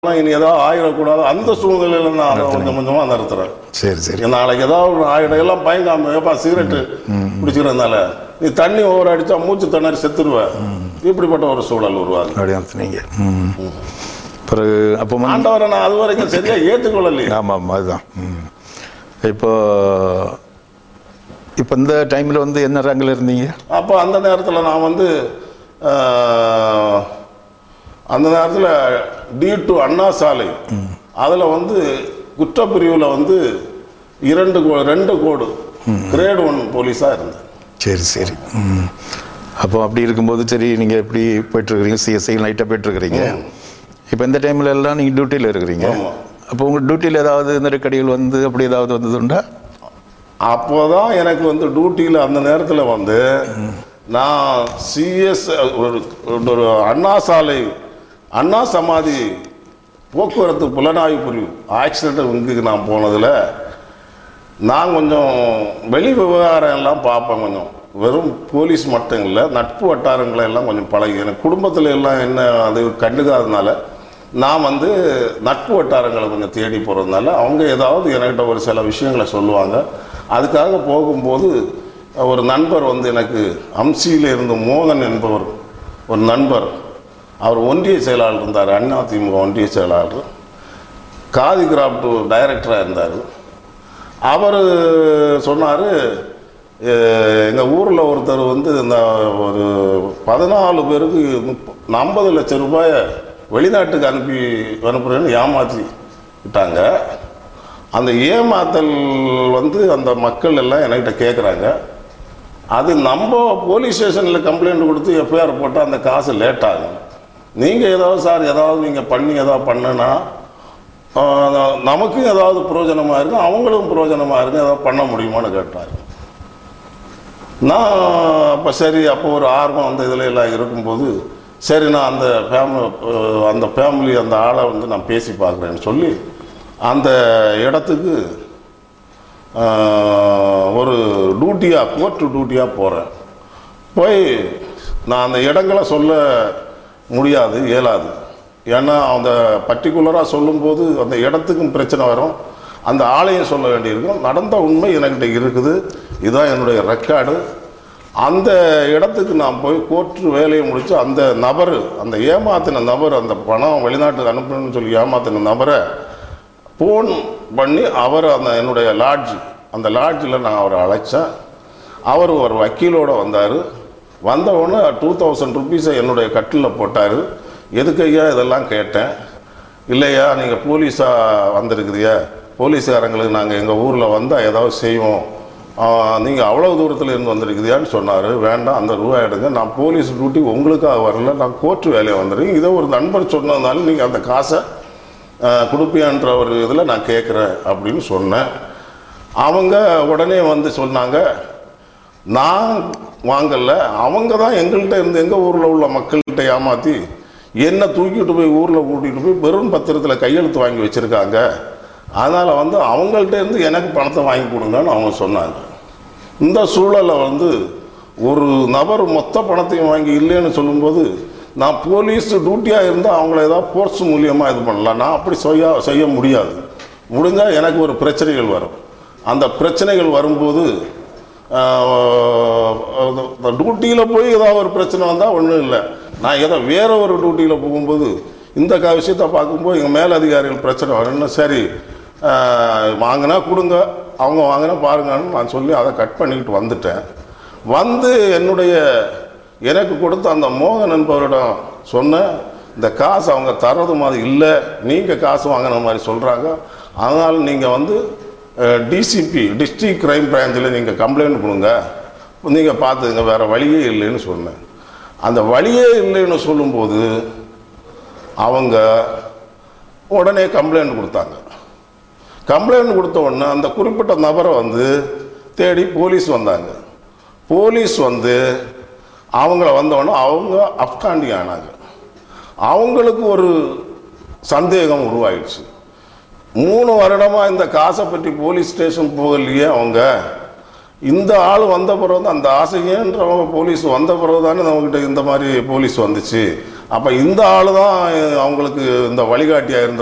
ஆனா இனி ஏதாவது ஆயிடக்கூடாது அந்த சூழ்நிலையில நான் அதை கொஞ்சம் கொஞ்சமா நிறுத்துறேன் சரி சரி நாளைக்கு ஏதாவது ஒரு ஆயிடம் எல்லாம் பயங்காம ஏப்பா சிகரெட்டு பிடிச்சிக்கிறதுனால நீ தண்ணி ஓவர் அடிச்சா மூச்சு திணறி செத்துருவ இப்படிப்பட்ட ஒரு சூழல் உருவாது அப்படி அனுப்புனீங்க ம் பிறகு அப்போ வந்து ஆண்டவரை நான் அது வரைக்கும் சரியா ஏற்றுக்கொள்ளலையே ஆமாம் ஆமாம் அதுதான் ம் இப்போ இப்போ இந்த டைமில் வந்து என்ன ரேங்கில் இருந்தீங்க அப்போ அந்த நேரத்தில் நான் வந்து ஆஹ், அந்த நேரத்தில் டி டு அண்ணா சாலை அதில் வந்து குற்றப்பிரிவில் வந்து இரண்டு கோ- ரெண்டு கோடு கிரேட் ஒன் போலீஸாக இருந்தேன் சரி சரி ம் அப்போ அப்படி இருக்கும்போது சரி நீங்கள் எப்படி போயிட்டுருக்கிறீங்க சிஎஸ்ஐ லைட்டாக போயிட்டுருக்கிறீங்க இப்போ இந்த டைமில் எல்லாம் நீங்கள் டியூட்டியில் இருக்கிறீங்க ஆமா. அப்போ உங்கள் டியூட்டியில் ஏதாவது நெருக்கடிகள் வந்து அப்படி ஏதாவது வந்ததுண்டா அப்போதான் எனக்கு வந்து டியூட்டியில் அந்த நேரத்தில் வந்து நான் சிஎஸ் ஒரு ஒரு அண்ணா சாலை அண்ணா சமாதி போக்குவரத்து புலனாய்வு பிரிவு ஆக்சிடென்ட் இங்குக்கு நான் போனதில் நான் கொஞ்சம் வெளி விவகாரம் எல்லாம் பார்ப்பேன் கொஞ்சம் வெறும் போலீஸ் மட்டும் இல்லை நட்பு வட்டாரங்களை எல்லாம் கொஞ்சம் பழகி எனக்கு குடும்பத்தில் எல்லாம் என்ன அது கண்டுக்காதனால நான் வந்து நட்பு வட்டாரங்களை கொஞ்சம் தேடி போகிறதுனால அவங்க ஏதாவது என்கிட்ட ஒரு சில விஷயங்களை சொல்லுவாங்க அதுக்காக போகும்போது ஒரு நண்பர் வந்து எனக்கு அம்சியில் இருந்த மோகன் என்பவர் ஒரு நண்பர் அவர் ஒன்றிய செயலாளர் இருந்தார் அதிமுக ஒன்றிய செயலாளர் காதி கிராஃப்ட் டைரக்டராக இருந்தார் அவர் சொன்னார் எங்கள் ஊரில் ஒருத்தர் வந்து இந்த ஒரு பதினாலு பேருக்கு முப்ப ஐம்பது லட்சம் ரூபாயை வெளிநாட்டுக்கு அனுப்பி அனுப்புறேன்னு ஏமாற்றி விட்டாங்க அந்த ஏமாத்தல் வந்து அந்த மக்கள் எல்லாம் என்கிட்ட கேட்குறாங்க அது நம்ம போலீஸ் ஸ்டேஷனில் கம்ப்ளைண்ட் கொடுத்து எஃப்ஐஆர் போட்டு அந்த காசு லேட் ஆகும் நீங்கள் ஏதாவது சார் ஏதாவது நீங்கள் பண்ணி ஏதாவது பண்ணுனா ஆஹ், நமக்கும் ஏதாவது பிரயோஜனமாக இருக்கும் அவங்களும் பிரயோஜனமாக இருக்கும் ஏதாவது பண்ண முடியுமான்னு கேட்டார் நான் அப்போ சரி அப்போ ஒரு ஆர்வம் அந்த இதில் எல்லாம் இருக்கும்போது சரி நான் அந்த ஃபேமிலி அந்த ஃபேமிலி அந்த ஆளை வந்து நான் பேசி பார்க்குறேன்னு சொல்லி அந்த இடத்துக்கு ஆஹ், ஒரு டியூட்டியாக கோர்ட்டு டியூட்டியாக போகிறேன் போய் நான் அந்த இடங்களை சொல்ல முடியாது இயலாது ஏன்னா அந்த பர்டிகுலராக சொல்லும்போது அந்த இடத்துக்கும் பிரச்சனை வரும் அந்த ஆளையும் சொல்ல வேண்டியிருக்கும் நடந்த உண்மை என்கிட்ட இருக்குது இதுதான் என்னுடைய ரெக்கார்டு அந்த இடத்துக்கு நான் போய் கோர்ட்டு வேலையை முடித்து அந்த நபர் அந்த ஏமாத்தின நபர் அந்த பணம் வெளிநாட்டுக்கு அனுப்பணும்னு சொல்லி ஏமாத்தின நபரை ஃபோன் பண்ணி அவர் அந்த என்னுடைய லாட்ஜ் அந்த லாட்ஜில் நான் அவரை அழைச்சேன் அவர் ஒரு வக்கீலோட வந்தார் வந்த உடனே டூ தௌசண்ட் ருபீஸை என்னுடைய கட்டிலில் போட்டார் எதுக்கு ஐயா இதெல்லாம் கேட்டேன் இல்லையா நீங்கள் போலீஸாக வந்திருக்குதியா போலீஸ்காரங்களுக்கு நாங்கள் எங்கள் ஊரில் வந்தால் ஏதாவது செய்வோம் நீங்கள் அவ்வளோ தூரத்தில் இருந்து வந்திருக்குதியான்னு சொன்னார் வேண்டாம் அந்த ரூபாய் எடுங்க நான் போலீஸ் டியூட்டி உங்களுக்காக வரல நான் கோர்ட்டு வேலையை வந்துடுறேன் இதை ஒரு நண்பர் சொன்னதுனால நீங்கள் அந்த காசை ஆஹ், கொடுப்பியான்ற ஒரு இதில் நான் கேட்குறேன் அப்படின்னு சொன்னேன் அவங்க உடனே வந்து சொன்னாங்க நான் வாங்கல அவங்க தான் எங்கள்கிட்ட இருந்து எங்கள் ஊரில் உள்ள மக்கள்கிட்ட ஏமாற்றி என்னை தூக்கிட்டு போய் ஊரில் கூட்டிகிட்டு போய் வெறும் பத்திரத்தில் கையெழுத்து வாங்கி வச்சுருக்காங்க அதனால் வந்து அவங்கள்ட்ட இருந்து எனக்கு பணத்தை வாங்கி கொடுங்கன்னு அவங்க சொன்னாங்க இந்த சூழலை வந்து ஒரு நபர் மொத்த பணத்தையும் வாங்கி இல்லைன்னு சொல்லும்போது நான் போலீஸ் டியூட்டியாக இருந்தால் அவங்கள ஏதாவது ஃபோர்ஸ் மூலியமாக இது பண்ணலாம் நான் அப்படி செய்ய செய்ய முடியாது முடிஞ்சால் எனக்கு ஒரு பிரச்சனைகள் வரும் அந்த பிரச்சனைகள் வரும்போது டியூட்டியில் போய் ஏதாவது ஒரு பிரச்சனை வந்தால் ஒன்றும் இல்லை நான் ஏதோ வேற ஒரு டியூட்டியில் போகும்போது இந்த க விஷயத்தை பார்க்கும்போது எங்கள் மேலதிகாரிகள் பிரச்சனை வரும்னு சரி ஆஹ், வாங்கினா கொடுங்க அவங்க வாங்கினா பாருங்கன்னு நான் சொல்லி அதை கட் பண்ணிக்கிட்டு வந்துட்டேன் வந்து என்னுடைய எனக்கு கொடுத்த அந்த மோகன் என்பவரிடம் சொன்னேன் இந்த காசு அவங்க தர்றது மாதிரி இல்லை நீங்கள் காசு வாங்கின மாதிரி சொல்கிறாங்க அதனால் நீங்கள் வந்து டிசிபி டிஸ்ட்ரிக்ட் கிரைம் பிரான்ச்சில் நீங்கள் கம்ப்ளைண்ட் கொடுங்க நீங்கள் பார்த்துங்க வேறு வழியே இல்லைன்னு சொன்னேன் அந்த வழியே இல்லைன்னு சொல்லும்போது அவங்க உடனே கம்ப்ளைண்ட் கொடுத்தாங்க கம்ப்ளைண்ட் கொடுத்த உடனே அந்த குறிப்பிட்ட நபரை வந்து தேடி போலீஸ் வந்தாங்க போலீஸ் வந்து அவங்கள வந்தோடனே அவங்க அப்காண்டி ஆனாங்க அவங்களுக்கு ஒரு சந்தேகம் உருவாயிடுச்சு மூணு வருடமா இந்த காசை பற்றி போலீஸ் ஸ்டேஷன் போகலையே அவங்க இந்த ஆள் வந்த பிறகு தான் அந்த ஆசையேன்றவங்க போலீஸ் வந்த பிறகு தானே நம்மக்கிட்ட இந்த மாதிரி போலீஸ் வந்துச்சு அப்போ இந்த ஆள் தான் அவங்களுக்கு இந்த வழிகாட்டியாக இருந்த